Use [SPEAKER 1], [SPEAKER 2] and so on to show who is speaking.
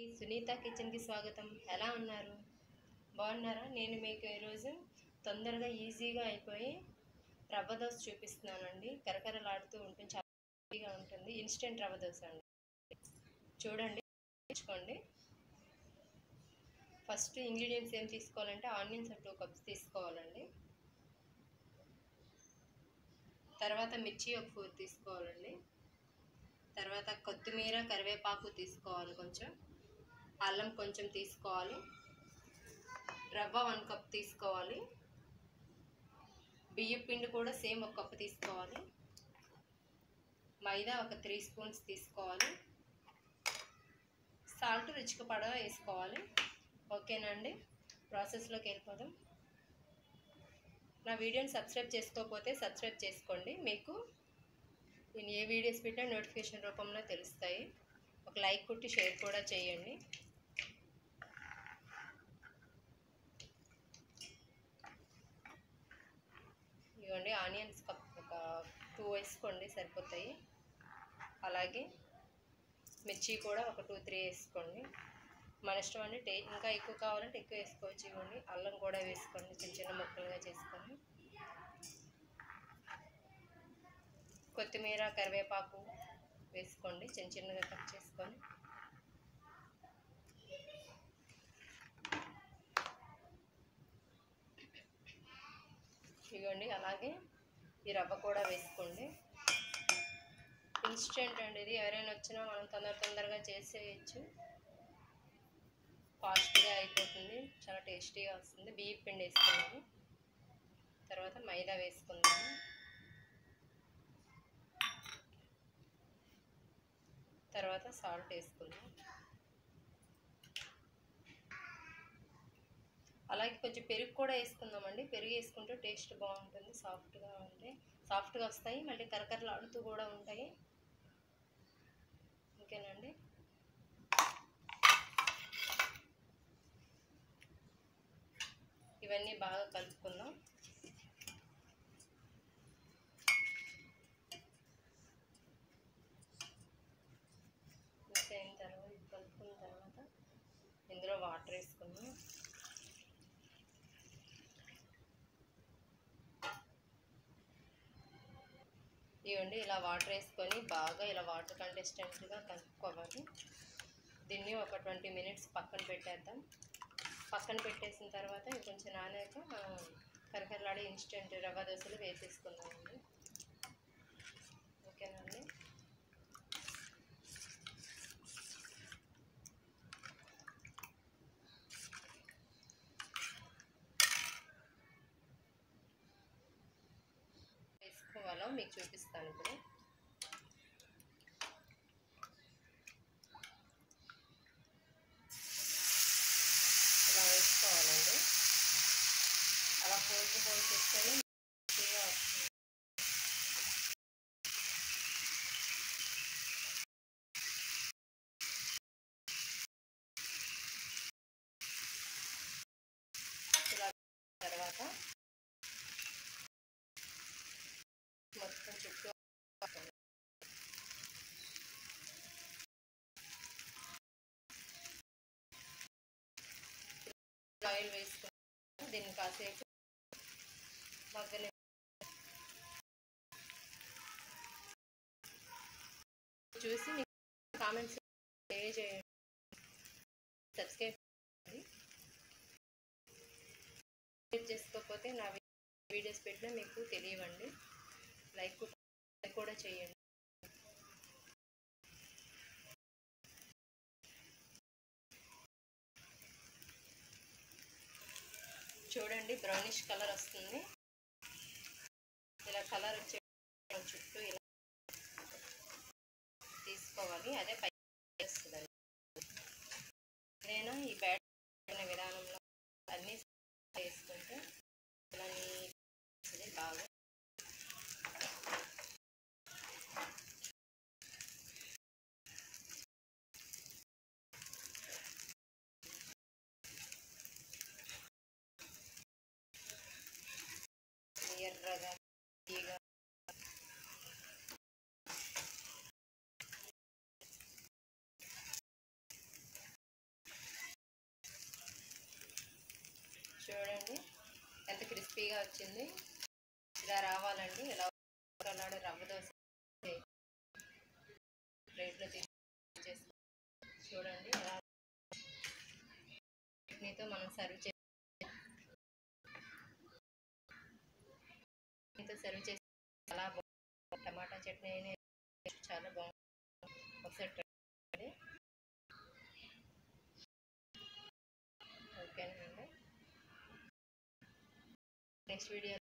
[SPEAKER 1] సునీత కిచెన్కి స్వాగతం ఎలా ఉన్నారు బాగున్నారా నేను మీకు ఈరోజు తొందరగా ఈజీగా అయిపోయి రవ్వ దోశ చూపిస్తున్నానండి కరకరలాడుతూ ఉంటుంది చాలా ఈజీగా ఉంటుంది ఇన్స్టెంట్ రవ్వ దోశ అండి చూడండి తెచ్చుకోండి ఫస్ట్ ఇంగ్రీడియంట్స్ ఏం తీసుకోవాలంటే ఆనియన్స్ టూ కప్స్ తీసుకోవాలండి తర్వాత మిర్చి ఒక ఫోర్ తీసుకోవాలండి తర్వాత కొత్తిమీర కరివేపాకు తీసుకోవాలి కొంచెం అల్లం కొంచెం తీసుకోవాలి రవ్వ వన్ కప్ తీసుకోవాలి బియ్యం పిండి కూడా సేమ్ ఒక కప్పు తీసుకోవాలి మైదా ఒక త్రీ స్పూన్స్ తీసుకోవాలి సాల్ట్ రుచికి పడ వేసుకోవాలి ఓకేనండి ప్రాసెస్లోకి వెళ్ళిపోదాం నా వీడియోని సబ్స్క్రైబ్ చేసుకోకపోతే సబ్స్క్రైబ్ చేసుకోండి మీకు నేను ఏ వీడియోస్ పెట్టినా నోటిఫికేషన్ రూపంలో తెలుస్తాయి ఒక లైక్ కొట్టి షేర్ కూడా చేయండి ఇవ్వండి ఆనియన్స్ కప్ ఒక టూ వేసుకోండి సరిపోతాయి అలాగే మిర్చి కూడా ఒక టూ త్రీ వేసుకోండి మన ఇష్టం అండి టే ఇంకా ఎక్కువ కావాలంటే ఎక్కువ వేసుకోవచ్చు ఇవ్వండి అల్లం కూడా వేసుకోండి చిన్న చిన్న ముక్కలుగా చేసుకొని కొత్తిమీర కరివేపాకు వేసుకోండి చిన్న చిన్నగా కట్ చేసుకొని ఇవ్వండి అలాగే ఈ రవ్వ కూడా వేసుకోండి ఇన్స్టెంట్ అండి ఇది ఎవరైనా వచ్చినా మనం తొందర తొందరగా చేసేయచ్చు ఫాస్ట్గా అయిపోతుంది చాలా టేస్టీగా వస్తుంది బియ్యం పిండి వేసుకున్నాము తర్వాత మైదా వేసుకుందాము తర్వాత సాల్ట్ వేసుకుందాం అలాగే కొంచెం పెరుగు కూడా వేసుకుందామండి పెరుగు వేసుకుంటే టేస్ట్ బాగుంటుంది సాఫ్ట్గా ఉంటాయి సాఫ్ట్గా వస్తాయి మళ్ళీ కరకరలాడుతూ కూడా ఉంటాయి ఓకేనండి ఇవన్నీ బాగా కలుపుకుందాం మిక్స్ అయిన తర్వాత ఇది కలుపుకున్న తర్వాత ఇందులో వాటర్ వేసుకుందాం ఇవ్వండి ఇలా వాటర్ వేసుకొని బాగా ఇలా వాటర్ కంటెస్టెంట్గా కలుపుకోవాలి దీన్ని ఒక ట్వంటీ మినిట్స్ పక్కన పెట్టేద్దాం పక్కన పెట్టేసిన తర్వాత ఇది కొంచెం నానాక కరకరలాడే ఇన్స్టెంట్ రవ్వ దోశలు వేసేసుకుందామండి ఓకేనండి వేసుకోవాలో మీకు చూపిస్తాను ఇప్పుడు ఇలా వేసుకోవాలండి అలా హోల్స్ హోల్స్ ఇస్తేనే మంచిగా వస్తుంది ఇలా తర్వాత మొత్తం చుట్టూ ఆయిల్ వేసుకుని దీన్ని కాసేపు మగ్గని చూసి మీకు కామెంట్స్ చేయండి సబ్స్క్రైబ్ సబ్స్క్రైబ్ చేసుకోకపోతే నా వీడియోస్ పెట్టినా మీకు తెలియవండి లైక్ కూడా చేయండి చూడండి బ్రౌనిష్ కలర్ వస్తుంది ఇలా కలర్ వచ్చే చుట్టూ ఇలా తీసుకోవాలి అదే పై వస్తుందండి నేను ఈ బ్యాట్ విధానంలో అన్నీ వేసుకుంటే ఇలా నీట్ బాగా ఎర్రగా తీగ ఎంత క్రిస్పీగా వచ్చింది ఇలా రావాలండి ఇలా అలాడే రవ్వ దోశ ప్లేట్లో తీసి చూడండి ఎలా చట్నీతో మనం సర్వ్ చే చట్నీతో సర్వ్ చేసి చాలా బాగుంది టమాటా చట్నీ అయినా చాలా బాగుంది ఒకసారి ట్రై చేయండి ఓకేనండి నెక్స్ట్ వీడియో